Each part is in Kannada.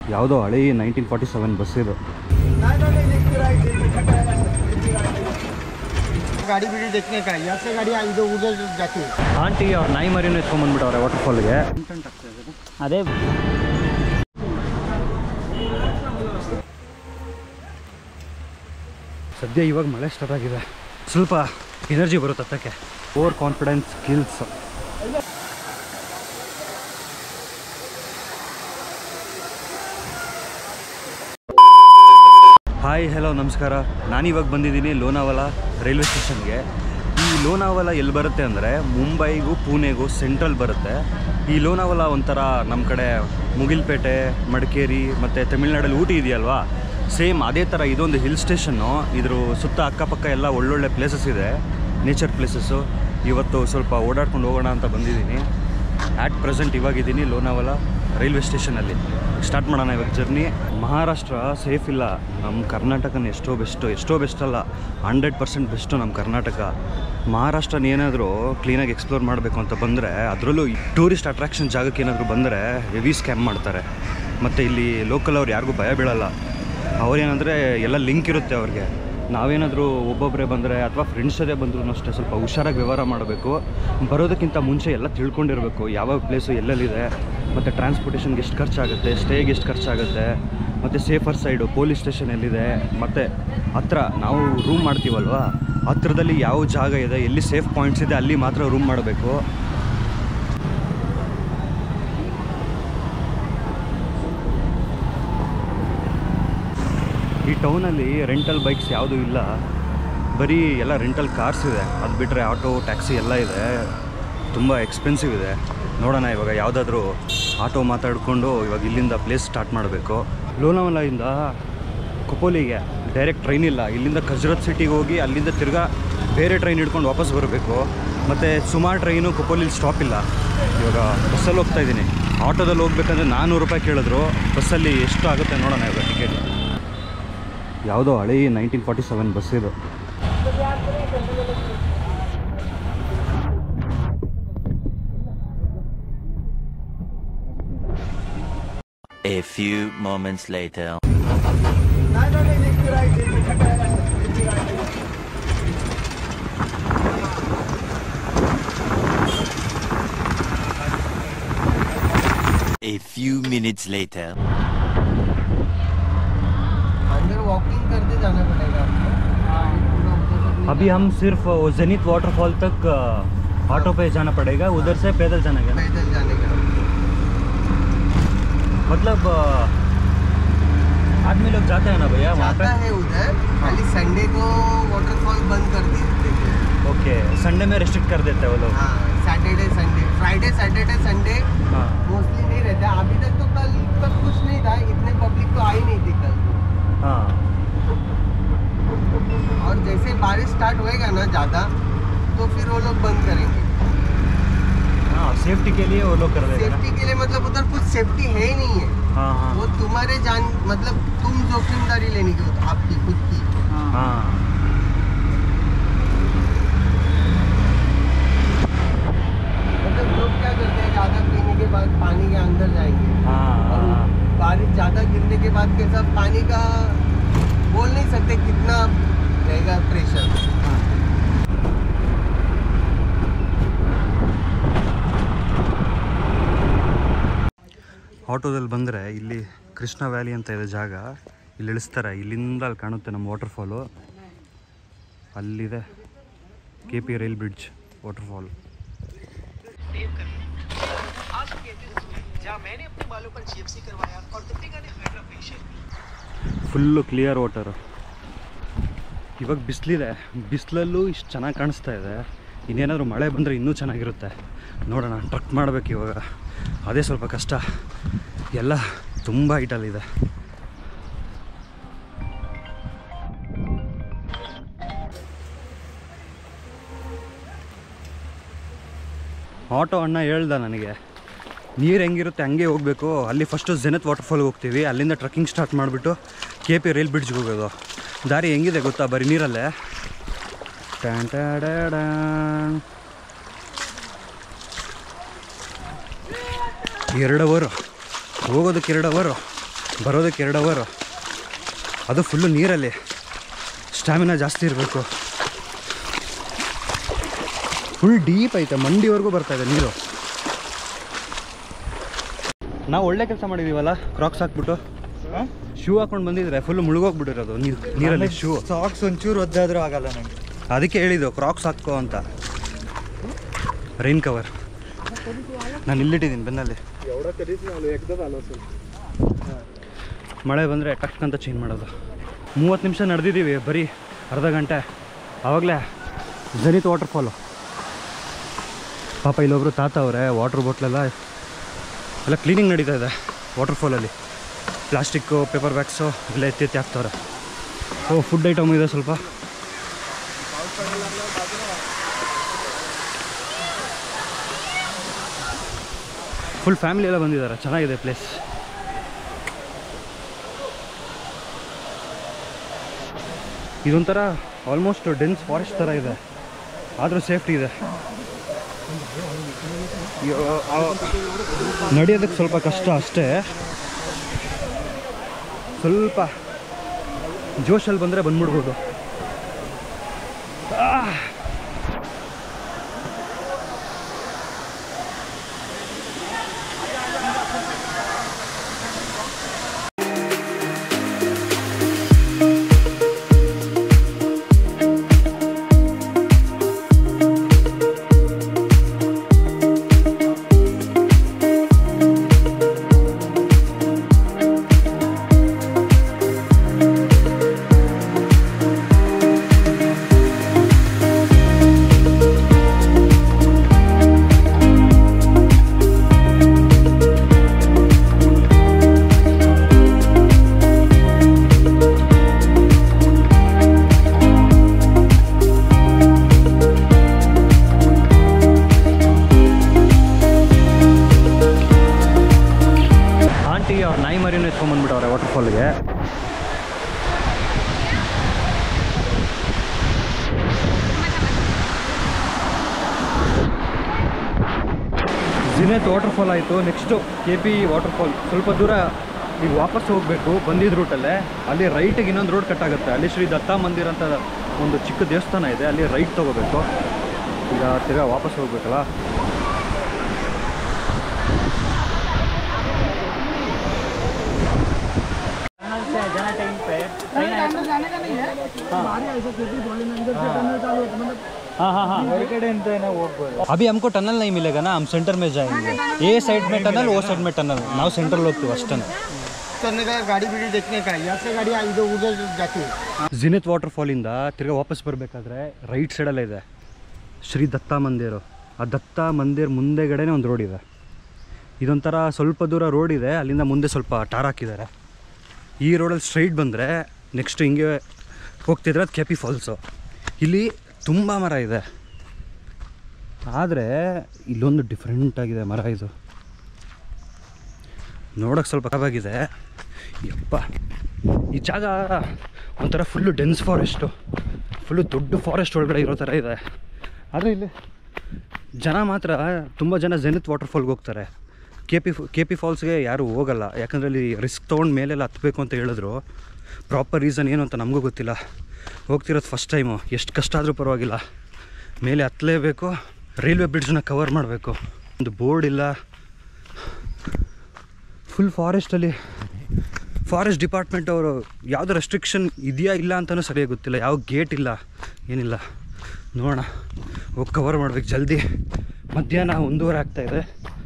ಯಾವುದೋ ಹಳಿ ನೈನ್ಟೀನ್ ಫಾರ್ಟಿ ಸೆವೆನ್ ಬಸ್ ಇದು गाड़ी वीडियो देखने का है यहाँ से गाड़ी इधर उधर जाती है ಆಂಟಿ ಅವ್ರ ನಾಯಿ ಮರಿನೂ ಎತ್ಕೊಂಡ್ಬಂದ್ಬಿಟ್ಟವ್ರೆ ವಾಟರ್ಫಾಲ್ಗೆ ಅದೇ ಸದ್ಯ ಇವಾಗ ಮಳೆ ಸ್ಟಾರ್ಟ್ ಆಗಿದೆ ಸ್ವಲ್ಪ ಎನರ್ಜಿ ಬರುತ್ತೆ ಹತ್ತಕ್ಕೆ over confidence skills hi hello ನಮಸ್ಕಾರ ನಾನಿವಾಗ ಬಂದಿದ್ದೀನಿ ಲೋನಾವಾಲ ರೈಲ್ವೆ ಸ್ಟೇಷನ್ಗೆ ಈ ಲೋನಾವಾಲ ಎಲ್ಲಿ ಬರುತ್ತೆ ಅಂದರೆ ಮುಂಬೈಗೂ ಪುಣೆಗೂ ಸೆಂಟ್ರಲ್ ಬರುತ್ತೆ ಈ ಲೋನಾವಾಲ ಒಂಥರ ನಮ್ಮ ಕಡೆ ಮುಗಿಲ್ಪೇಟೆ ಮಡಿಕೇರಿ ಮತ್ತು ತಮಿಳ್ನಾಡಲ್ಲಿ ಊಟಿ ಇದೆಯಲ್ವಾ ಸೇಮ್ ಅದೇ ಥರ ಇದೊಂದು ಹಿಲ್ ಸ್ಟೇಷನ್ನು ಇದ್ರ ಸುತ್ತ ಅಕ್ಕಪಕ್ಕ ಎಲ್ಲ ಒಳ್ಳೊಳ್ಳೆ ಪ್ಲೇಸಸ್ ಇದೆ ನೇಚರ್ ಪ್ಲೇಸಸ್ಸು ಇವತ್ತು ಸ್ವಲ್ಪ ಓಡಾಡ್ಕೊಂಡು ಹೋಗೋಣ ಅಂತ ಬಂದಿದ್ದೀನಿ ಆ್ಯಟ್ ಪ್ರೆಸೆಂಟ್ ಇವಾಗಿದ್ದೀನಿ ಲೋನಾವಾಲ ರೈಲ್ವೆ ಸ್ಟೇಷನಲ್ಲಿ ಸ್ಟಾರ್ಟ್ ಮಾಡೋಣ ಇವಾಗ ಜರ್ನಿ ಮಹಾರಾಷ್ಟ್ರ ಸೇಫ್ ಇಲ್ಲ ನಮ್ಮ ಕರ್ನಾಟಕನ ಎಷ್ಟೋ ಬೆಸ್ಟು ಎಷ್ಟೋ ಬೆಸ್ಟ್ ಅಲ್ಲ ಹಂಡ್ರೆಡ್ ಪರ್ಸೆಂಟ್ ಬೆಸ್ಟು ನಮ್ಮ ಕರ್ನಾಟಕ ಮಹಾರಾಷ್ಟ್ರನ ಏನಾದರೂ ಕ್ಲೀನಾಗಿ ಎಕ್ಸ್ಪ್ಲೋರ್ ಮಾಡಬೇಕು ಅಂತ ಬಂದರೆ ಅದರಲ್ಲೂ ಟೂರಿಸ್ಟ್ ಅಟ್ರಾಕ್ಷನ್ ಜಾಗಕ್ಕೆ ಏನಾದರೂ ಬಂದರೆ ಹೆವಿ ಸ್ಕ್ಯಾಮ್ ಮಾಡ್ತಾರೆ ಮತ್ತು ಇಲ್ಲಿ ಲೋಕಲ್ ಅವ್ರು ಯಾರಿಗೂ ಭಯ ಬೀಳಲ್ಲ ಅವ್ರೇನಂದರೆ ಎಲ್ಲ ಲಿಂಕ್ ಇರುತ್ತೆ ಅವ್ರಿಗೆ ನಾವೇನಾದರೂ ಒಬ್ಬೊಬ್ಬರೇ ಬಂದರೆ ಅಥವಾ ಫ್ರೆಂಡ್ಸ್ ಜೊತೆ ಬಂದರೂ ಅಷ್ಟೇ ಸ್ವಲ್ಪ ಹುಷಾರಾಗಿ ವ್ಯವಹಾರ ಮಾಡಬೇಕು ಬರೋದಕ್ಕಿಂತ ಮುಂಚೆ ಎಲ್ಲ ತಿಳ್ಕೊಂಡಿರಬೇಕು ಯಾವ ಪ್ಲೇಸು ಎಲ್ಲೆಲ್ಲಿದೆ ಮತ್ತು ಟ್ರಾನ್ಸ್ಪೋರ್ಟೇಷನ್ಗೆ ಎಷ್ಟು ಖರ್ಚಾಗುತ್ತೆ ಸ್ಟೇಗೆ ಎಷ್ಟು ಖರ್ಚಾಗುತ್ತೆ ಮತ್ತು ಸೇಫರ್ ಸೈಡು ಪೊಲೀಸ್ ಸ್ಟೇಷನ್ ಎಲ್ಲಿದೆ ಮತ್ತು ಹತ್ರ ನಾವು ರೂಮ್ ಮಾಡ್ತೀವಲ್ವ ಹತ್ರದಲ್ಲಿ ಯಾವ ಜಾಗ ಇದೆ ಎಲ್ಲಿ ಸೇಫ್ ಪಾಯಿಂಟ್ಸ್ ಇದೆ ಅಲ್ಲಿ ಮಾತ್ರ ರೂಮ್ ಮಾಡಬೇಕು ಈ ಟೌನಲ್ಲಿ ರೆಂಟಲ್ ಬೈಕ್ಸ್ ಯಾವುದೂ ಇಲ್ಲ ಬರೀ ಎಲ್ಲ ರೆಂಟಲ್ ಕಾರ್ಸ್ ಇದೆ ಅದು ಬಿಟ್ಟರೆ ಆಟೋ ಟ್ಯಾಕ್ಸಿ ಎಲ್ಲ ಇದೆ ತುಂಬ ಎಕ್ಸ್ಪೆನ್ಸಿವ್ ಇದೆ ನೋಡೋಣ ಇವಾಗ ಯಾವುದಾದ್ರೂ ಆಟೋ ಮಾತಾಡಿಕೊಂಡು ಇವಾಗ ಇಲ್ಲಿಂದ ಪ್ಲೇಸ್ ಸ್ಟಾರ್ಟ್ ಮಾಡಬೇಕು ಲೋನಾವಲಾಯಿಂದ ಕೊಪೋಲಿಗೆ ಡೈರೆಕ್ಟ್ ಟ್ರೈನ್ ಇಲ್ಲ ಇಲ್ಲಿಂದ ಕಜ್ರತ್ ಸಿಟಿಗೆ ಹೋಗಿ ಅಲ್ಲಿಂದ ತಿರ್ಗಾ ಬೇರೆ ಟ್ರೈನ್ ಹಿಡ್ಕೊಂಡು ವಾಪಸ್ ಬರಬೇಕು ಮತ್ತು ಸುಮಾರು ಟ್ರೈನು ಕೊಪೋಲಿಲಿ ಸ್ಟಾಪ್ ಇಲ್ಲ ಇವಾಗ ಬಸ್ಸಲ್ಲಿ ಹೋಗ್ತಾ ಇದ್ದೀನಿ ಆಟೋದಲ್ಲಿ ಹೋಗ್ಬೇಕಂದ್ರೆ ನಾನ್ನೂರು ರೂಪಾಯಿ ಕೇಳಿದ್ರು ಬಸ್ಸಲ್ಲಿ ಎಷ್ಟು ಆಗುತ್ತೆ ನೋಡೋಣ ಇವಾಗ ಟಿಕೆಟ್ ಯಾವುದೋ ಹಳಿ ನೈನ್ಟೀನ್ ಫಾರ್ಟಿ ಸೆವೆನ್ ಬಸ್ ಇದು A few moments later. A few minutes later. अंदर वॉकिंग करते जाना पड़ेगा आपको पूरा उधर तक अभी हम सिर्फ वो जेनित वाटरफॉल तक अ, ऑटो पे जाना पड़ेगा उधर से पैदल जाना है ना पैदल जाने का मतलब अ, आदमी लोग जाते हैं ना भैया वहाँ जाता पे है उधर खाली संडे को वाटरफॉल बंद कर देते हैं ओके संडे में रिस्ट्रिक्ट कर देते हैं वो लोग हाँ Saturday Sunday Friday Saturday Sunday हाँ मोस्टली नहीं रहता अभी तक तो कल तक कुछ नहीं था इतने पब्लिक तो आई नहीं थी कल हाँ और जैसे बारिश स्टार्ट होएगा ना ज़्यादा तो फिर वो लोग बंद करेंगे हाँ सेफ्टी के लिए वो लोग कर देते हैं ना सेफ्टी के लिए मतलब उधर कुछ सेफ्टी है ही नहीं है हाँ हाँ वो तुम्हारे जान मतलब तुम जोखिमदारी लेने की होती- आपकी खुद की हाँ मतलब लोग क्या करते हैं ज़्यादा पीने के बाद पानी के अंदर जाएंगे हाँ और हाँ बारिश ज़्यादा गिरने के बाद कैसा पानी का बोल नहीं सकते कितना रहेगा प्रेशर ಆಟೋದಲ್ಲಿ ಬಂದರೆ ಇಲ್ಲಿ ಕೃಷ್ಣ ವ್ಯಾಲಿ ಅಂತ ಇದೆ ಜಾಗ ಇಲ್ಲಿ ಇಳಿಸ್ತಾರೆ ಇಲ್ಲಿಂದ ಅಲ್ಲಿ ಕಾಣುತ್ತೆ ನಮ್ಮ ವಾಟರ್ಫಾಲು ಅಲ್ಲಿದೆ K P rail bridge waterfall full clear water ಇವಾಗ ಬಿಸಿಲಿದೆ ಬಿಸಿಲಲ್ಲೂ ಇಷ್ಟು ಚೆನ್ನಾಗಿ ಕಾಣಿಸ್ತಾ ಇದೆ ಇನ್ನೇನಾದರೂ ಮಳೆ ಬಂದರೆ ಇನ್ನೂ ಚೆನ್ನಾಗಿರುತ್ತೆ ನೋಡೋಣ ಟ್ರಕ್ ಮಾಡಬೇಕು ಇವಾಗ ಅದೇ ಸ್ವಲ್ಪ ಕಷ್ಟ ಎಲ್ಲ ತುಂಬ ಹೈಟಲ್ಲಿದೆ ಆಟೋ ಅಣ್ಣ ಹೇಳ್ದ ನನಗೆ ನೀರು ಹೆಂಗಿರುತ್ತೆ ಹಂಗೆ ಹೋಗಬೇಕು ಅಲ್ಲಿ ಫಸ್ಟು ಜೆನತ್ ವಾಟರ್ಫಾಲ್ಗೆ ಹೋಗ್ತೀವಿ ಅಲ್ಲಿಂದ ಟ್ರಕ್ಕಿಂಗ್ ಸ್ಟಾರ್ಟ್ ಮಾಡಿಬಿಟ್ಟು ಕೆ ಪಿ ರೈಲ್ ಬ್ರಿಡ್ಜ್ಗೆ ಹೋಗೋದು ದಾರಿ ಹೆಂಗಿದೆ ಗೊತ್ತಾ ಬರೀ ನೀರಲ್ಲೇ ಟ್ಯಾನ್ ಟ್ಯಾಡಾಡಾನ್. ಎರಡು ಅವರು ಹೋಗೋದಕ್ಕೆ ಎರಡು ಅವರು ಬರೋದಕ್ಕೆ ಎರಡು ಅವರು ಅದು ಫುಲ್ಲು ನೀರಲ್ಲಿ ಸ್ಟ್ಯಾಮಿನಾ ಜಾಸ್ತಿ ಇರಬೇಕು ಫುಲ್ ಡೀಪ್ ಐತೆ ಮಂಡಿವರೆಗೂ ಬರ್ತಾ ಇದೆ ನೀರು ನಾವು ಒಳ್ಳೆ ಕೆಲಸ ಮಾಡಿದೀವಲ್ಲ ಕ್ರಾಕ್ಸ್ ಹಾಕ್ಬಿಟ್ಟು ಶೂ ಹಾಕೊಂಡು ಬಂದಿದ್ರೆ ಫುಲ್ ಮುಳುಗೋಗ್ಬಿಟ್ಟಿರೋದು ನೀರು ನೀರಲ್ಲಿ ಶೂ ಸಾಕ್ಸ್ ಒಂಚೂರು ಒದ್ದಾದ್ರೂ ಆಗಲ್ಲ ನಂಗೆ ಅದಕ್ಕೆ ಹೇಳಿದ್ದು ಕ್ರಾಕ್ಸ್ ಹಾಕೋ ಅಂತ ರೈನ್ ಕವರ್ ನಾನು ಇಲ್ಲಿಟ್ಟಿದ್ದೀನಿ ಬೆನ್ನಲ್ಲಿ ಮಳೆ ಬಂದರೆ ಟಕ್ ಅಂತ ಚೇಂಜ್ ಮಾಡೋದು ಮೂವತ್ತು ನಿಮಿಷ ನಡೆದಿದ್ದೀವಿ ಬರೀ ಅರ್ಧ ಗಂಟೆ ಆವಾಗಲೇ ಜನಿತ್ ವಾಟರ್ಫಾಲು ಪಾಪ ಇಲ್ಲೊಬ್ರು ತಾತ ಅವರೇ ವಾಟ್ರ್ ಬಾಟ್ಲೆಲ್ಲ ಎಲ್ಲ ಕ್ಲೀನಿಂಗ್ ನಡೀತಾ ಇದೆ ವಾಟರ್ಫಾಲಲ್ಲಿ ಪ್ಲಾಸ್ಟಿಕ್ಕು ಪೇಪರ್ ಬ್ಯಾಗ್ಸು ಎಲ್ಲ ಎತ್ತಿ ಎತ್ತಿ ಹಾಕ್ತವ್ರೆ ಓ ಫುಡ್ ಐಟಮ್ ಇದೆ ಸ್ವಲ್ಪ ಫುಲ್ ಫ್ಯಾಮಿಲಿ ಎಲ್ಲ ಬಂದಿದ್ದಾರೆ ಚೆನ್ನಾಗಿದೆ ಪ್ಲೇಸ್ ಇದೊಂಥರ ಆಲ್ಮೋಸ್ಟ್ ಡೆನ್ಸ್ ಫಾರೆಸ್ಟ್ ಥರ ಇದೆ ಆದರೂ ಸೇಫ್ಟಿ ಇದೆ ಅಯ್ಯೋ, ಆ- ನಡೆಯೋದಕ್ಕೆ ಸ್ವಲ್ಪ ಕಷ್ಟ ಅಷ್ಟೇ ಸ್ವಲ್ಪ ಜೋಶಲ್ಲಿ ಬಂದರೆ ಬಂದ್ಬಿಡ್ಬೋದು ಆಂಟಿ ಅವ್ರ ನಾಯಿ ಮರಿನೂ ಎತ್ಕೊಂಡ್ಬಂದ್ಬಿಟ್ಟವ್ರೆ ವಾಟರ್ಫಾಲ್ಗೆ ಜಿನೇತ್ ವಾಟರ್ಫಾಲ್ ಆಯಿತು ನೆಕ್ಸ್ಟು ಕೆ ಪಿ ವಾಟರ್ಫಾಲ್ ಸ್ವಲ್ಪ ದೂರ ಈಗ ವಾಪಸ್ ಹೋಗಬೇಕು ಬಂದಿದ್ದ ರೂಟಲ್ಲೇ ಅಲ್ಲಿ ರೈಟಿಗೆ ಇನ್ನೊಂದು ರೋಡ್ ಕಟ್ ಆಗುತ್ತೆ ಅಲ್ಲಿ ಶ್ರೀ ದತ್ತ ಮಂದಿರ ಅಂತ ಒಂದು ಚಿಕ್ಕ ದೇವಸ್ಥಾನ ಇದೆ ಅಲ್ಲಿ ರೈಟ್ ತೊಗೋಬೇಕು ಈಗ ತಿರ್ಗಾ ವಾಪಸ್ ಹೋಗ್ಬೇಕಲ್ಲ ಹೊರಗಡೆ ಅಂತ ಏನೋ ಹೋಗ್ಬೋದು अभी हमको टनल नहीं मिलेगा ना हम सेंटर में जाएंगे ए साइड में टनल वो साइड में टनल ನಾವು ಸೆಂಟ್ರಲ್ ಹೋಗ್ತೀವಿ ಅಷ್ಟೇ करने का गाड़ी वीडियो देखने का यहाँ से गाड़ी इधर उधर जाती है ಜಿನಿತ್ ವಾಟರ್ಫಾಲಿಂದ ತಿರ್ಗಾ ವಾಪಸ್ ಬರಬೇಕಾದ್ರೆ ರೈಟ್ ಸೈಡಲ್ಲೇ ಇದೆ ಶ್ರೀ ದತ್ತ ಮಂದಿರು ಆ ದತ್ತ ಮಂದಿರ್ ಮುಂದೆಗಡೆನೇ ಒಂದು ರೋಡ್ ಇದೆ ಇದೊಂಥರ ಸ್ವಲ್ಪ ದೂರ ರೋಡ್ ಇದೆ ಅಲ್ಲಿಂದ ಮುಂದೆ ಸ್ವಲ್ಪ ಟಾರ್ ಹಾಕಿದ್ದಾರೆ ಈ ರೋಡಲ್ಲಿ ಸ್ಟ್ರೈಟ್ ಬಂದರೆ ನೆಕ್ಸ್ಟ್ ಹಿಂಗೆ ಹೋಗ್ತಿದ್ರೆ ಅದು ಕೆಪಿ ಫಾಲ್ಸು ಇಲ್ಲಿ ತುಂಬ ಮರ ಇದೆ ಆದರೆ ಇಲ್ಲೊಂದು ಡಿಫ್ರೆಂಟ್ ಆಗಿದೆ ಮರ ಇದು ನೋಡೋಕ್ಕೆ ಸ್ವಲ್ಪ ಕಬಾಗಿದೆ ಯಪ್ಪ ಈ ಜಾಗ ಒಂಥರ ಫುಲ್ಲು ಡೆನ್ಸ್ ಫಾರೆಸ್ಟು ಫುಲ್ಲು ದೊಡ್ಡ ಫಾರೆಸ್ಟ್ ಒಳಗಡೆ ಇರೋ ಥರ ಇದೆ ಆದರೆ ಇಲ್ಲಿ ಜನ ಮಾತ್ರ ತುಂಬ ಜನ ಜೆನಿತ್ ವಾಟರ್ಫಾಲ್ಗೆ ಹೋಗ್ತಾರೆ ಕೆ ಪಿ ಕೆ ಪಿ ಫಾಲ್ಸ್ಗೆ ಯಾರೂ ಹೋಗಲ್ಲ ಯಾಕಂದರೆ ಅಲ್ಲಿ ರಿಸ್ಕ್ ತೊಗೊಂಡು ಮೇಲೆಲ್ಲ ಹತ್ತಬೇಕು ಅಂತ ಹೇಳಿದ್ರು ಪ್ರಾಪರ್ ರೀಸನ್ ಏನು ಅಂತ ನಮಗೂ ಗೊತ್ತಿಲ್ಲ ಹೋಗ್ತಿರೋದು ಫಸ್ಟ್ ಟೈಮು ಎಷ್ಟು ಕಷ್ಟ ಆದರೂ ಪರವಾಗಿಲ್ಲ ಮೇಲೆ ಹತ್ತಲೇಬೇಕು ರೈಲ್ವೆ ಬ್ರಿಡ್ಜ್ನ ಕವರ್ ಮಾಡಬೇಕು ಒಂದು ಬೋರ್ಡ್ ಇಲ್ಲ ಫುಲ್ ಫಾರೆಸ್ಟಲ್ಲಿ ಫಾರೆಸ್ಟ್ ಡಿಪಾರ್ಟ್ಮೆಂಟ್ ಅವರು ಯಾವುದೋ ರೆಸ್ಟ್ರಿಕ್ಷನ್ ಇದೆಯಾ ಇಲ್ಲ ಅಂತಲೂ ಸರಿಯಾಗಿ ಗೊತ್ತಿಲ್ಲ ಯಾವ ಗೇಟ್ ಇಲ್ಲ ಏನಿಲ್ಲ ನೋಡೋಣ ಹೋಗಿ ಕವರ್ ಮಾಡ್ಬೇಕು ಜಲ್ದಿ ಮಧ್ಯಾಹ್ನ ಒಂದೂವರೆ ಆಗ್ತಾಯಿದೆ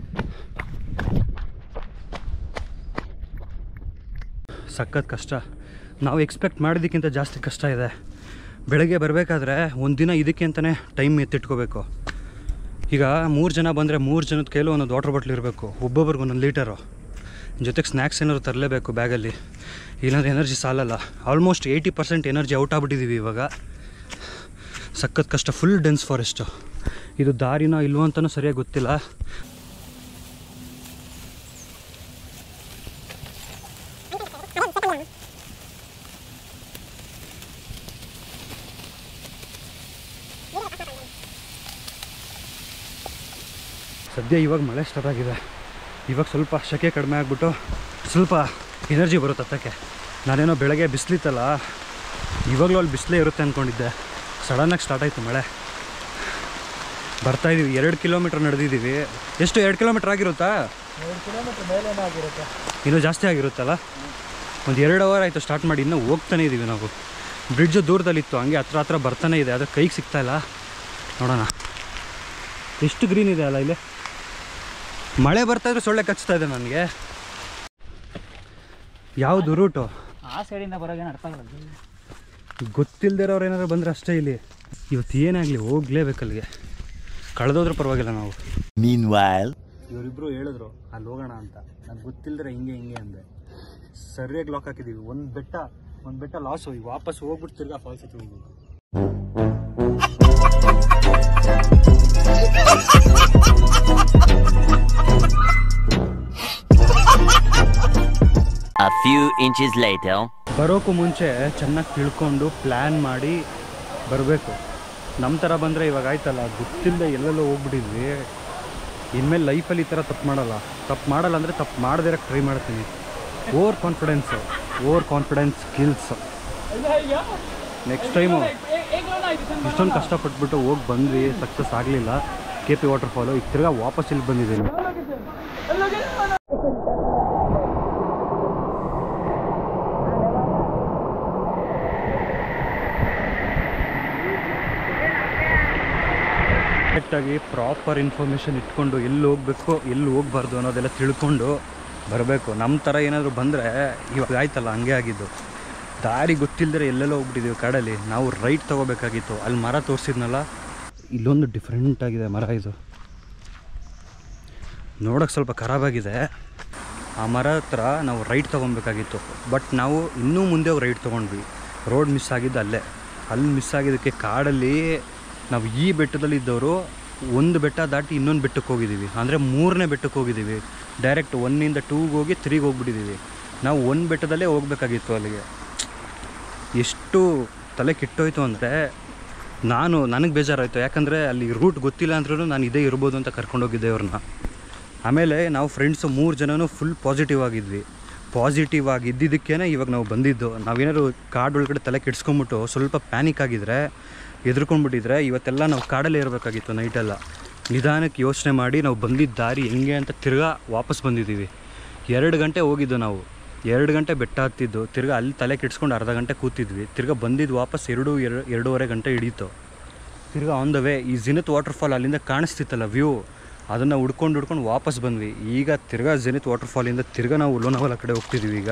ಸಖತ್ ಕಷ್ಟ ನಾವು ಎಕ್ಸ್ಪೆಕ್ಟ್ ಮಾಡಿದ್ದಕ್ಕಿಂತ ಜಾಸ್ತಿ ಕಷ್ಟ ಇದೆ ಬೆಳಗ್ಗೆ ಬರಬೇಕಾದ್ರೆ ಒಂದಿನ ಇದಕ್ಕೆ ಅಂತಲೇ ಟೈಮ್ ಎತ್ತಿಟ್ಕೋಬೇಕು ಈಗ ಮೂರು ಜನ ಬಂದರೆ ಮೂರು ಜನದ ಕೈಲೂ ಒಂದೊಂದು ವಾಟರ್ ಬಾಟ್ಲ್ ಇರಬೇಕು ಒಬ್ಬೊಬ್ರಿಗೆ ಒಂದೊಂದು ಲೀಟರು ಜೊತೆಗೆ ಸ್ನ್ಯಾಕ್ಸ್ ಏನಾದ್ರು ತರಲೇಬೇಕು ಬ್ಯಾಗಲ್ಲಿ ಇಲ್ಲಾಂದ್ರೆ ಎನರ್ಜಿ ಸಾಲಲ್ಲ almost eighty percent energy out ಆಗ್ಬಿಟ್ಟಿದ್ದೀವಿ ಇವಾಗ ಸಖತ್ ಕಷ್ಟ ಫುಲ್ ಡೆನ್ಸ್ ಫಾರೆಸ್ಟು ಇದು ದಾರಿನೋ ಇಲ್ವೋ ಅಂತಲೂ ಸರಿಯಾಗಿ ಗೊತ್ತಿಲ್ಲ ಸದ್ಯ ಇವಾಗ ಮಳೆ ಸ್ಟಾರ್ಟ್ ಆಗಿದೆ ಇವಾಗ ಸ್ವಲ್ಪ ಸೆಕೆ ಕಡಿಮೆ ಆಗಿಬಿಟ್ಟು ಸ್ವಲ್ಪ ಎನರ್ಜಿ ಬರುತ್ತೆ ಹತ್ತಕ್ಕೆ ನಾನೇನೋ ಬೆಳಗ್ಗೆ ಬಿಸಿಲಿತ್ತಲ್ಲ ಇವಾಗಲೂ ಅಲ್ಲಿ ಬಿಸಿಲೇ ಇರುತ್ತೆ ಅಂದ್ಕೊಂಡಿದ್ದೆ ಸಡನ್ನಾಗಿ ಸ್ಟಾರ್ಟ್ ಆಯಿತು ಮಳೆ ಬರ್ತಾ ಇದೀವಿ ಎರಡು ಕಿಲೋಮೀಟ್ರ್ ನಡೆದಿದ್ದೀವಿ ಎಷ್ಟು ಎರಡು ಕಿಲೋಮೀಟ್ರ್ ಆಗಿರುತ್ತಾ ಎರಡು ಕಿಲೋಮೀಟರ್ ಮೇಲೇನೇ ಆಗಿರುತ್ತೆ ಇನ್ನೂ ಜಾಸ್ತಿ ಆಗಿರುತ್ತಲ್ಲ ಒಂದು ಎರಡು ಅವರ್ ಆಯಿತು ಸ್ಟಾರ್ಟ್ ಮಾಡಿ ಇನ್ನೂ ಹೋಗ್ತಾನೆ ಇದ್ದೀವಿ ನಾವು ಬ್ರಿಡ್ಜು ದೂರದಲ್ಲಿತ್ತು ಹಂಗೆ ಹತ್ರ ಹತ್ರ ಬರ್ತಾನೆ ಇದೆ ಆದರೆ ಕೈಗೆ ಸಿಗ್ತಾ ಇಲ್ಲ ನೋಡೋಣ ಎಷ್ಟು ಗ್ರೀನ್ ಇದೆ ಅಲ್ಲ ಇಲ್ಲಿ ಮಳೆ ಬರ್ತಾ ಇದ್ರೆ ಸೊಳ್ಳೆ ಕಚ್ತಾ ಇದೆ ನನಗೆ ಯಾವುದು ರೂಟು ಆ ಸೈಡಿಂದ ಬರೋಗೇನು ಅರ್ಥ ಆಗಲ್ಲ ಗೊತ್ತಿಲ್ಲದಿರೋರು ಏನಾದ್ರು ಬಂದರೆ ಅಷ್ಟೇ ಇಲ್ಲಿ ಇವತ್ತು ಏನಾಗಲಿ ಹೋಗ್ಲೇಬೇಕು ಅಲ್ಲಿಗೆ ಕಳೆದೋದ್ರೂ ಪರವಾಗಿಲ್ಲ ನಾವು Meanwhile, ಇವರಿಬ್ರು ಹೇಳಿದ್ರು ಅಲ್ಲಿ ಹೋಗೋಣ ಅಂತ ನಂಗೆ ಗೊತ್ತಿಲ್ಲದ್ರೆ ಹಿಂಗೆ ಹಿಂಗೆ ಅಂದೆ ಸರಿಯಾಗಿ ಲಾಕ್ ಹಾಕಿದೀವಿ ಒಂದು ಬೆಟ್ಟ ಒಂದು ಬೆಟ್ಟ ಲಾಸ್ ಹೋಗಿ ವಾಪಸ್ ಹೋಗ್ಬಿಟ್ಟು ತಿರ್ಗಾ ಫಾಲ್ಸ್ ಹತ್ರ ಹೋಗ್ಬೇಕು a few inches later. ಬರೋಕ್ಕೂ ಮುಂಚೆ ಚೆನ್ನಾಗಿ ತಿಳ್ಕೊಂಡು ಪ್ಲ್ಯಾನ್ ಮಾಡಿ ಬರಬೇಕು ನಮ್ಮ ಥರ ಬಂದರೆ ಇವಾಗ ಆಯ್ತಲ್ಲ ಗೊತ್ತಿಲ್ಲದೆ ಎಲ್ಲೆಲ್ಲೋ ಹೋಗ್ಬಿಟ್ಟಿದ್ವಿ ಇನ್ಮೇಲೆ ಲೈಫಲ್ಲಿ ಈ ಥರ ತಪ್ಪು ಮಾಡಲ್ಲ ತಪ್ಪು ಮಾಡಲ್ಲ ಅಂದರೆ ತಪ್ಪು ಮಾಡದಿರಕ್ಕೆ ಟ್ರೈ ಮಾಡ್ತೀನಿ over confidence over confidence skills next time ಇಷ್ಟೊಂದು ಕಷ್ಟಪಟ್ಬಿಟ್ಟು ಹೋಗಿ ಬಂದ್ವಿ ಸಕ್ಸಸ್ ಆಗಲಿಲ್ಲ ಕೆ ಪಿ ವಾಟರ್ ಫಾಲು ಈಗ ತಿರ್ಗಾ ವಾಪಸ್ ಇಲ್ಲಿ ಬಂದಿದ್ದೀನಿ ಕರೆಕ್ಟಾಗಿ ಪ್ರಾಪರ್ ಇನ್ಫಾರ್ಮೇಷನ್ ಇಟ್ಕೊಂಡು ಎಲ್ಲಿ ಹೋಗ್ಬೇಕು ಎಲ್ಲಿ ಹೋಗ್ಬಾರ್ದು ಅನ್ನೋದೆಲ್ಲ ತಿಳ್ಕೊಂಡು ಬರಬೇಕು ನಮ್ಮ ಥರ ಏನಾದರೂ ಬಂದರೆ ಇವಾಗ ಆಯ್ತಲ್ಲ ಹಂಗೆ ಆಗಿದ್ದು ದಾರಿ ಗೊತ್ತಿಲ್ಲದ್ರೆ ಎಲ್ಲೆಲ್ಲೋ ಹೋಗ್ಬಿಟ್ಟಿದ್ದೀವಿ ಕಾಡಲ್ಲಿ ನಾವು ರೈಟ್ ತೊಗೋಬೇಕಾಗಿತ್ತು ಅಲ್ಲಿ ಮರ ತೋರಿಸಿದ್ನಲ್ಲ ಇಲ್ಲೊಂದು ಡಿಫ್ರೆಂಟ್ ಆಗಿದೆ ಮರ ಇದು ನೋಡೋಕ್ಕೆ ಸ್ವಲ್ಪ ಖರಾಬಾಗಿದೆ ಆ ಮರ ಹತ್ರ ನಾವು ರೈಟ್ ತೊಗೊಬೇಕಾಗಿತ್ತು ಬಟ್ ನಾವು ಇನ್ನೂ ಮುಂದೆ ಹೋಗಿ ರೈಟ್ ತೊಗೊಂಡ್ವಿ ರೋಡ್ ಮಿಸ್ ಆಗಿದ್ದು ಅಲ್ಲೇ ಅಲ್ಲಿ ಮಿಸ್ ಆಗಿದ್ದಕ್ಕೆ ಕಾಡಲ್ಲಿ ನಾವು ಈ ಬೆಟ್ಟದಲ್ಲಿ ಇದ್ದವರು ಒಂದು ಬೆಟ್ಟ ದಾಟಿ ಇನ್ನೊಂದು ಬೆಟ್ಟಕ್ಕೆ ಹೋಗಿದ್ದೀವಿ ಅಂದರೆ ಮೂರನೇ ಬೆಟ್ಟಕ್ಕೆ ಹೋಗಿದ್ದೀವಿ ಡೈರೆಕ್ಟ್ ಒನ್ನಿಂದ ಟೂಗೆ ಹೋಗಿ ತ್ರೀಗೆ ಹೋಗ್ಬಿಟ್ಟಿದ್ದೀವಿ ನಾವು ಒಂದು ಬೆಟ್ಟದಲ್ಲೇ ಹೋಗ್ಬೇಕಾಗಿತ್ತು ಅಲ್ಲಿಗೆ ಎಷ್ಟು ತಲೆ ಕೆಟ್ಟೋಯ್ತು ಅಂದರೆ ನಾನು ನನಗೆ ಬೇಜಾರಾಯಿತು ಯಾಕಂದರೆ ಅಲ್ಲಿ ರೂಟ್ ಗೊತ್ತಿಲ್ಲ ಅಂದ್ರೂ ನಾನು ಇದೇ ಇರ್ಬೋದು ಅಂತ ಕರ್ಕೊಂಡೋಗಿದ್ದೆ ಅವ್ರನ್ನ ಆಮೇಲೆ ನಾವು ಫ್ರೆಂಡ್ಸು ಮೂರು ಜನನೂ ಫುಲ್ ಪಾಸಿಟಿವ್ ಆಗಿದ್ವಿ ಪಾಸಿಟಿವ್ ಆಗಿ ಇದ್ದಿದ್ದಕ್ಕೇ ಇವಾಗ ನಾವು ಬಂದಿದ್ದು ನಾವೇನಾದ್ರು ಕಾಡು ಒಳಗಡೆ ತಲೆ ಕೆಡ್ಸ್ಕೊಂಬಿಟ್ಟು ಸ್ವಲ್ಪ ಪ್ಯಾನಿಕ್ ಆಗಿದ್ರೆ ಎದ್ರುಕೊಂಡ್ಬಿಟ್ಟಿದ್ರೆ ಇವತ್ತೆಲ್ಲ ನಾವು ಕಾಡಲ್ಲೇ ಇರಬೇಕಾಗಿತ್ತು ನೈಟೆಲ್ಲ ನಿಧಾನಕ್ಕೆ ಯೋಚನೆ ಮಾಡಿ ನಾವು ಬಂದಿದ್ದ ದಾರಿ ಹೆಂಗೆ ಅಂತ ತಿರ್ಗಾ ವಾಪಸ್ ಬಂದಿದ್ದೀವಿ ಎರಡು ಗಂಟೆ ಹೋಗಿದ್ದು ನಾವು ಎರಡು ಗಂಟೆ ಬೆಟ್ಟ ಹತ್ತಿದ್ದು ತಿರ್ಗಾ ಅಲ್ಲಿ ತಲೆ ಕೆಡ್ಸ್ಕೊಂಡು ಅರ್ಧ ಗಂಟೆ ಕೂತಿದ್ವಿ ತಿರ್ಗಾ ಬಂದಿದ್ದು ವಾಪಸ್ ಎರಡು ಎರಡು ಎರಡೂವರೆ ಗಂಟೆ ಹಿಡೀತು ತಿರ್ಗಾ ಆನ್ ದ ವೇ ಈ ಜಿನತ್ ವಾಟರ್ ಫಾಲ್ ಅಲ್ಲಿಂದ ಕಾಣಿಸ್ತಿತ್ತಲ್ಲ ವ್ಯೂ ಅದನ್ನು ಹುಡ್ಕೊಂಡು ಹುಡ್ಕೊಂಡು ವಾಪಸ್ ಬಂದ್ವಿ ಈಗ ತಿರ್ಗಾ ಜಿನತ್ ವಾಟರ್ ಫಾಲಿಂದ ತಿರ್ಗಾ ನಾವು ಲೋನಾವಾಲ ಕಡೆ ಹೋಗ್ತಿದ್ದೀವಿ ಈಗ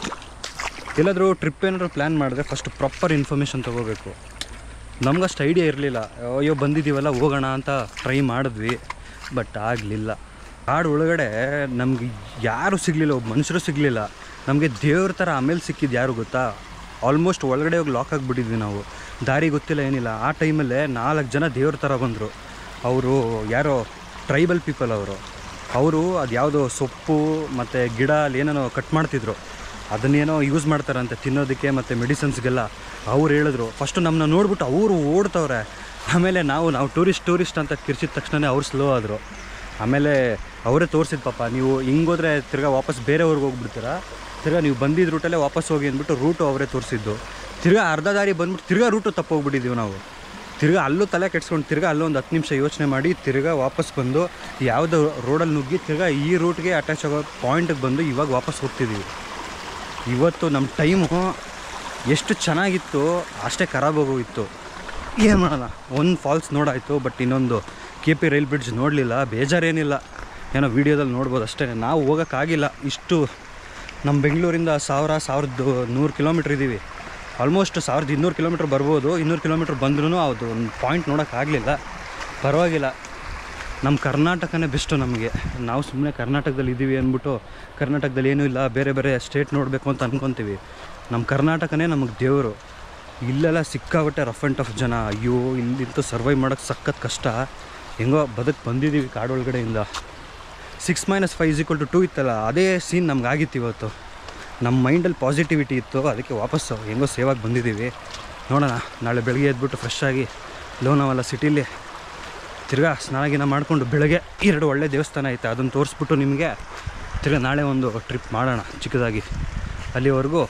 ಎಲ್ಲಾದರೂ ಟ್ರಿಪ್ ಏನಾದರೂ ಪ್ಲ್ಯಾನ್ ಮಾಡಿದ್ರೆ ಫಸ್ಟ್ ಪ್ರಾಪರ್ ಇನ್ಫಾರ್ಮೇಷನ್ ತೊಗೋಬೇಕು ನಮ್ಗಷ್ಟು ಐಡಿಯಾ ಇರಲಿಲ್ಲ ಅಯ್ಯೋ ಬಂದಿದ್ದೀವಲ್ಲ ಹೋಗೋಣ ಅಂತ ಟ್ರೈ ಮಾಡಿದ್ವಿ ಬಟ್ ಆಗಲಿಲ್ಲ ಕಾಡು ಒಳಗಡೆ ನಮ್ಗೆ ಯಾರೂ ಸಿಗಲಿಲ್ಲ ಒಬ್ಬ ಮನುಷ್ಯರು ಸಿಗಲಿಲ್ಲ ನಮಗೆ ದೇವ್ರ ಥರ ಆಮೇಲೆ ಸಿಕ್ಕಿದ್ದು ಯಾರು ಗೊತ್ತಾ ಆಲ್ಮೋಸ್ಟ್ ಒಳಗಡೆ ಹೋಗಿ ಲಾಕ್ ಆಗಿಬಿಟ್ಟಿದ್ವಿ ನಾವು ದಾರಿ ಗೊತ್ತಿಲ್ಲ ಏನಿಲ್ಲ ಆ ಟೈಮಲ್ಲೇ ನಾಲ್ಕು ಜನ ದೇವ್ರ ಥರ ಬಂದರು ಅವರು ಯಾರೋ ಟ್ರೈಬಲ್ ಪೀಪಲ್ ಅವರು ಅವರು ಅದು ಯಾವುದೋ ಸೊಪ್ಪು ಮತ್ತು ಗಿಡ ಅಲ್ಲಿ ಏನೇನೋ ಕಟ್ ಮಾಡ್ತಿದ್ರು ಅದನ್ನೇನೋ ಯೂಸ್ ಮಾಡ್ತಾರಂತೆ ತಿನ್ನೋದಕ್ಕೆ ಮತ್ತು ಮೆಡಿಸಿನ್ಸ್ಗೆಲ್ಲ ಅವ್ರು ಹೇಳಿದ್ರು ಫಸ್ಟು ನಮ್ಮನ್ನ ನೋಡ್ಬಿಟ್ಟು ಅವರು ಓಡ್ತವ್ರೆ ಆಮೇಲೆ ನಾವು ನಾವು ಟೂರಿಸ್ಟ್ ಟೂರಿಸ್ಟ್ ಅಂತ ಕಿರ್ಚಿದ ತಕ್ಷಣ ಅವ್ರು ಸ್ಲೋ ಆದರು ಆಮೇಲೆ ಅವರೇ ತೋರಿಸಿದ ಪಾಪ ನೀವು ಹಿಂಗೋದ್ರೆ ತಿರ್ಗಾ ವಾಪಸ್ ಬೇರೆ ಊರಿಗೆ ಹೋಗ್ಬಿಡ್ತೀರಾ ತಿರ್ಗಾ ನೀವು ಬಂದಿದ್ದ ರೂಟಲ್ಲೇ ವಾಪಸ್ ಹೋಗಿ ಅಂದ್ಬಿಟ್ಟು ರೂಟು ಅವರೇ ತೋರಿಸಿದ್ದು ತಿರ್ಗಾ ಅರ್ಧ ದಾರಿ ಬಂದ್ಬಿಟ್ಟು ತಿರ್ಗಾ ರೂಟು ತಪ್ಪೋಗ್ಬಿಟ್ಟಿದ್ದೀವಿ ನಾವು ತಿರ್ಗಾ ಅಲ್ಲೂ ತಲೆ ಕೆಡ್ಸ್ಕೊಂಡು ತಿರ್ಗಾ ಅಲ್ಲೊಂದು ಹತ್ತು ನಿಮಿಷ ಯೋಚನೆ ಮಾಡಿ ತಿರ್ಗಾ ವಾಪಸ್ ಬಂದು ಯಾವುದೋ ರೋಡಲ್ಲಿ ನುಗ್ಗಿ ತಿರ್ಗಾ ಈ ರೂಟ್ಗೆ ಅಟ್ಯಾಚ್ ಆಗೋ ಪಾಯಿಂಟಿಗೆ ಬಂದು ಇವಾಗ ವಾಪಸ್ ಹೋಗ್ತಿದ್ದೀವಿ ಇವತ್ತು ನಮ್ಮ ಟೈಮು ಎಷ್ಟು ಚೆನ್ನಾಗಿತ್ತು ಅಷ್ಟೇ ಖರಾಬ್ ಆಗೋಗಿತ್ತು ಏನು ಮಾಡೋಣ ಒಂದು ಫಾಲ್ಸ್ ನೋಡಾಯಿತು ಬಟ್ ಇನ್ನೊಂದು ಕೆ ಪಿ ರೈಲ್ ಬ್ರಿಡ್ಜ್ ನೋಡಲಿಲ್ಲ ಬೇಜಾರೇನಿಲ್ಲ ಏನೋ ವೀಡಿಯೋದಲ್ಲಿ ನೋಡ್ಬೋದು ಅಷ್ಟೇ ನಾವು ಹೋಗೋಕ್ಕಾಗಿಲ್ಲ ಇಷ್ಟು ನಮ್ಮ ಬೆಂಗಳೂರಿಂದ ಸಾವಿರ ಸಾವಿರದ ನೂರು ಕಿಲೋಮೀಟ್ರ್ ಇದ್ದೀವಿ ಆಲ್ಮೋಸ್ಟ್ ಸಾವಿರದ ಇನ್ನೂರು ಕಿಲೋಮೀಟ್ರ್ ಬರ್ಬೋದು ಇನ್ನೂರು ಕಿಲೋಮೀಟ್ರ್ ಬಂದ್ರೂ ಅದು ಒಂದು ಪಾಯಿಂಟ್ ನೋಡೋಕ್ಕಾಗಲಿಲ್ಲ ಪರವಾಗಿಲ್ಲ ನಮ್ಮ ಕರ್ನಾಟಕನೇ ಬೆಸ್ಟು ನಮಗೆ ನಾವು ಸುಮ್ಮನೆ ಕರ್ನಾಟಕದಲ್ಲಿ ಇದ್ದೀವಿ ಅಂದ್ಬಿಟ್ಟು ಕರ್ನಾಟಕದಲ್ಲಿ ಏನೂ ಇಲ್ಲ ಬೇರೆ ಬೇರೆ ಸ್ಟೇಟ್ ನೋಡಬೇಕು ಅಂತ ಅಂದ್ಕೊತೀವಿ ನಮ್ಮ ಕರ್ನಾಟಕನೇ ನಮಗೆ ದೇವರು ಇಲ್ಲೆಲ್ಲ ಸಿಕ್ಕಾಬಟ್ಟೆ ರಫ್ ಆ್ಯಂಡ್ ಟಫ್ ಜನ ಅಯ್ಯೋ ಇಲ್ಲಿಂತೂ ಸರ್ವೈವ್ ಮಾಡೋಕ್ಕೆ ಸಖತ್ ಕಷ್ಟ ಹೆಂಗೋ ಬದುಕು ಬಂದಿದ್ದೀವಿ ಕಾಡೊಳಗಡೆಯಿಂದ six minus five equal to two ಇತ್ತಲ್ಲ ಅದೇ ಸೀನ್ ನಮ್ಗೆ ಆಗಿತ್ತು ಇವತ್ತು ನಮ್ಮ ಮೈಂಡಲ್ಲಿ ಪಾಸಿಟಿವಿಟಿ ಇತ್ತು ಅದಕ್ಕೆ ವಾಪಸ್ಸು ಹೆಂಗೋ ಸೇವಾಗಿ ಬಂದಿದ್ದೀವಿ ನೋಡೋಣ ನಾಳೆ ಬೆಳಗ್ಗೆ ಎದ್ಬಿಟ್ಟು ಫ್ರೆಶ್ ಆಗಿ ಲೋನಾವಲ್ಲ ಸಿಟಿಲಿ ತಿರ್ಗಾ ಸ್ನಾನ ಗಿನ ಮಾಡಿಕೊಂಡು ಬೆಳಗ್ಗೆ ಎರಡು ಒಳ್ಳೆ ದೇವಸ್ಥಾನ ಐತೆ ಅದನ್ನು ತೋರಿಸ್ಬಿಟ್ಟು ನಿಮಗೆ ತಿರ್ಗಾ ನಾಳೆ ಒಂದು ಟ್ರಿಪ್ ಮಾಡೋಣ ಚಿಕ್ಕದಾಗಿ अलीवರೆಗೂ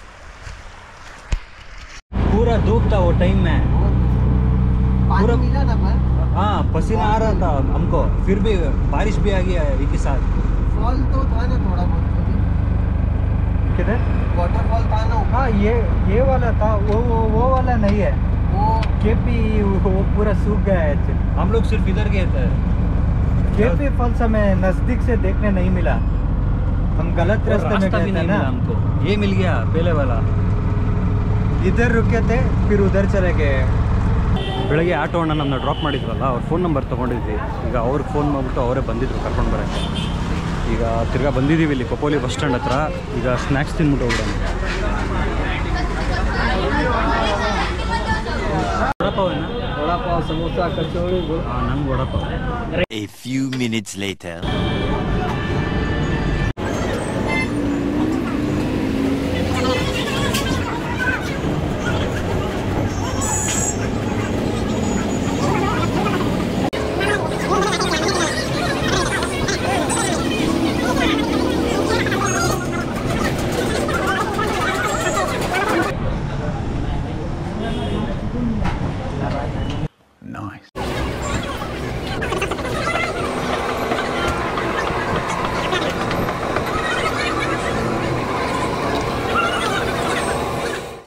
पूरा धूप था वो टाइम में पानी पूरा- मिला ना पर हाँ पसीना आ रहा था हमको फिर भी बारिश भी आ गया एक ही साथ फॉल तो था ना थोड़ा बहुत किधर वाटरफॉल था ना ऊपर हाँ ये ये वाला था वो वो वो वाला नहीं है वो केपी वो पूरा सूख गया है actually। हम लोग सिर्फ इधर गए थे केपी फॉल्स हमें नजदीक से देखने नहीं मिला हम गलत और रास्ते में रास्ता गए भी थे नहीं ना मिला हमको ये मिल गया पहले वाला इधर रुके थे फिर उधर चले गए ಬೆಳಗ್ಗೆ ಆಟೋ ಅಣ್ಣ ನಮ್ಮನ್ನ ಡ್ರಾಪ್ ಮಾಡಿದ್ರಲ್ಲ ಅವ್ರ ಫೋನ್ ನಂಬರ್ ತೊಗೊಂಡಿದ್ವಿ ಈಗ ಅವ್ರಿಗೆ ಫೋನ್ ಮಾಡಿಬಿಟ್ಟು ಅವರೇ ಬಂದಿದ್ರು ಕರ್ಕೊಂಡು ಬರೋಕ್ಕೆ ಈಗ ತಿರ್ಗಾ ಬಂದಿದ್ದೀವಿ ಇಲ್ಲಿ ಕೊಪ್ಪೋಲಿ ಬಸ್ ಸ್ಟ್ಯಾಂಡ್ ಹತ್ರ ಈಗ ಸ್ನ್ಯಾಕ್ಸ್ ತಿಂದ್ಬಿಟ್ಟು ಹೋಗೋಣ ವಡಪಾವ್ ಏನ वड़ा पाव समोसा कचौड़ी ಹಾಂ ನಂಗೆ vada pav A few minutes later.